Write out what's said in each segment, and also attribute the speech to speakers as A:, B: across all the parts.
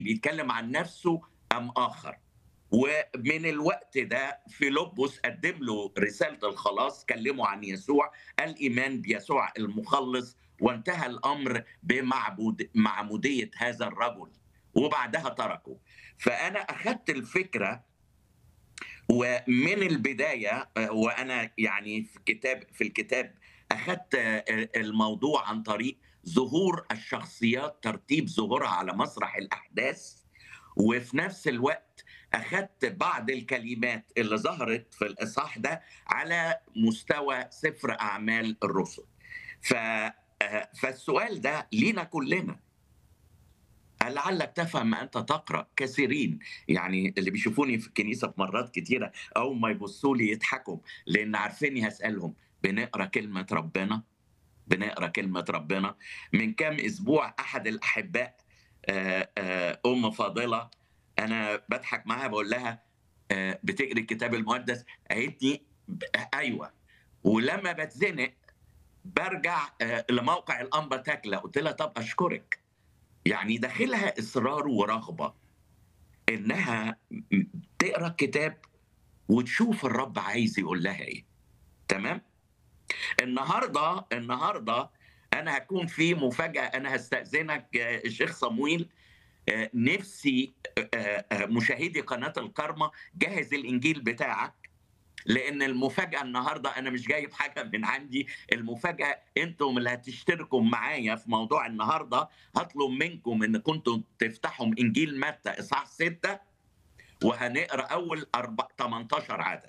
A: بيتكلم عن نفسه ام اخر ومن الوقت ده فيلبس قدم له رساله الخلاص كلمه عن يسوع الايمان بيسوع المخلص وانتهى الامر بمعبود معموديه هذا الرجل وبعدها تركه فانا اخذت الفكره ومن البدايه وانا يعني في كتاب في الكتاب اخذت الموضوع عن طريق ظهور الشخصيات ترتيب ظهورها على مسرح الاحداث وفي نفس الوقت اخذت بعض الكلمات اللي ظهرت في الاصحاح ده على مستوى سفر اعمال الرسل ف فالسؤال ده لينا كلنا لعلك تفهم ما انت تقرا كثيرين يعني اللي بيشوفوني في الكنيسه في مرات كتيره او ما يبصوا لي يضحكوا لان عارفيني هسالهم بنقرا كلمه ربنا بنقرا كلمه ربنا من كام اسبوع احد الاحباء ام فاضله انا بضحك معاها بقول لها بتقري الكتاب المقدس قالت لي ايوه ولما بتزنق برجع لموقع الانبا تاكله قلت لها طب اشكرك يعني داخلها اصرار ورغبه انها تقرا الكتاب وتشوف الرب عايز يقول لها ايه تمام النهارده النهارده انا هكون في مفاجاه انا هستاذنك الشيخ صمويل نفسي مشاهدي قناه الكرمه جهز الانجيل بتاعك لان المفاجاه النهارده انا مش جايب حاجه من عندي المفاجاه انتم اللي هتشتركوا معايا في موضوع النهارده هطلب منكم ان كنتم تفتحوا انجيل متى اصحاح 6 وهنقرا اول 18 عدد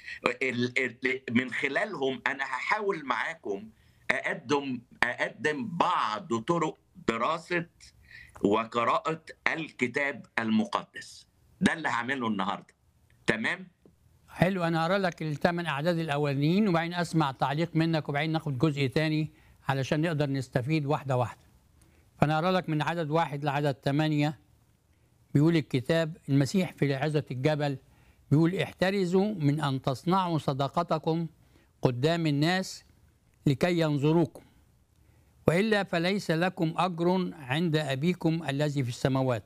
A: من خلالهم انا هحاول معاكم اقدم اقدم بعض طرق دراسه وقراءه الكتاب المقدس ده اللي هعمله النهارده تمام
B: حلو انا هقرا لك الثمان اعداد الاولانيين وبعدين اسمع تعليق منك وبعدين ناخد جزء تاني علشان نقدر نستفيد واحده واحده فانا هقرا لك من عدد واحد لعدد ثمانيه بيقول الكتاب المسيح في عزة الجبل بيقول احترزوا من ان تصنعوا صداقتكم قدام الناس لكي ينظروكم والا فليس لكم اجر عند ابيكم الذي في السماوات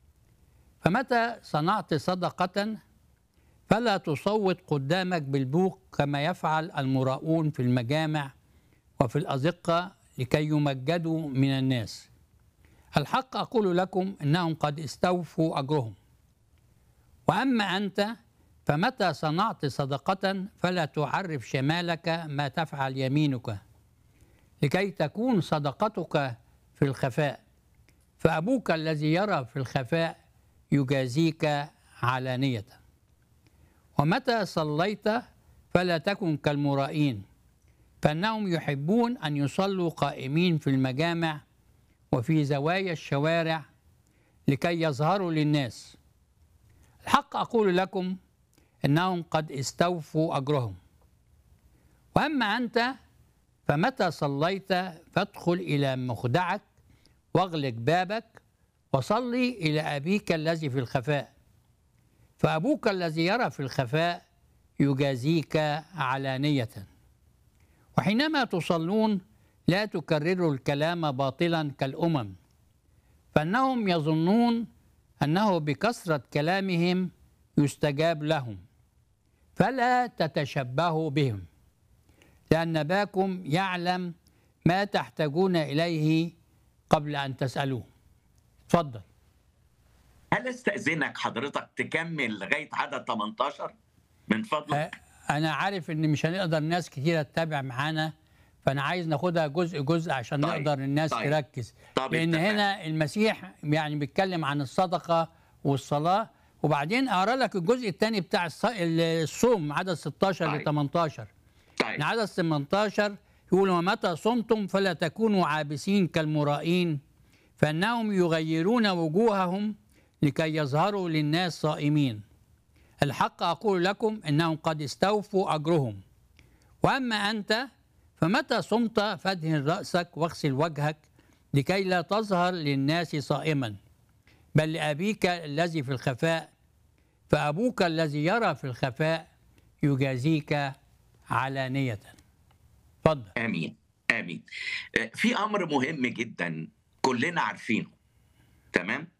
B: فمتى صنعت صدقه فلا تصوت قدامك بالبوق كما يفعل المراؤون في المجامع وفي الأزقة لكي يمجدوا من الناس الحق أقول لكم إنهم قد استوفوا أجرهم وأما أنت فمتى صنعت صدقة فلا تعرف شمالك ما تفعل يمينك لكي تكون صدقتك في الخفاء فأبوك الذي يرى في الخفاء يجازيك علانيه ومتى صليت فلا تكن كالمرائين فانهم يحبون ان يصلوا قائمين في المجامع وفي زوايا الشوارع لكي يظهروا للناس الحق اقول لكم انهم قد استوفوا اجرهم واما انت فمتى صليت فادخل الى مخدعك واغلق بابك وصلي الى ابيك الذي في الخفاء فأبوك الذي يرى في الخفاء يجازيك علانية وحينما تصلون لا تكرروا الكلام باطلا كالأمم فإنهم يظنون أنه بكثرة كلامهم يستجاب لهم فلا تتشبهوا بهم لأن باكم يعلم ما تحتاجون إليه قبل أن تسألوه تفضل
A: هل استأذنك حضرتك تكمل لغاية عدد 18 من فضلك؟
B: أنا عارف إن مش هنقدر ناس كتيرة تتابع معانا فأنا عايز ناخدها جزء جزء عشان طيب. نقدر الناس طيب. تركز طيب. لأن اتفق. هنا المسيح يعني بيتكلم عن الصدقة والصلاة وبعدين أقرأ لك الجزء الثاني بتاع الصوم عدد 16 طيب. ل 18 طيب. عدد 18 يقول ومتى صمتم فلا تكونوا عابسين كالمرائين فإنهم يغيرون وجوههم لكي يظهروا للناس صائمين الحق أقول لكم إنهم قد استوفوا أجرهم وأما أنت فمتى صمت فادهن رأسك واغسل وجهك لكي لا تظهر للناس صائما بل لأبيك الذي في الخفاء فأبوك الذي يرى في الخفاء يجازيك علانية تفضل
A: آمين آمين في أمر مهم جدا كلنا عارفينه تمام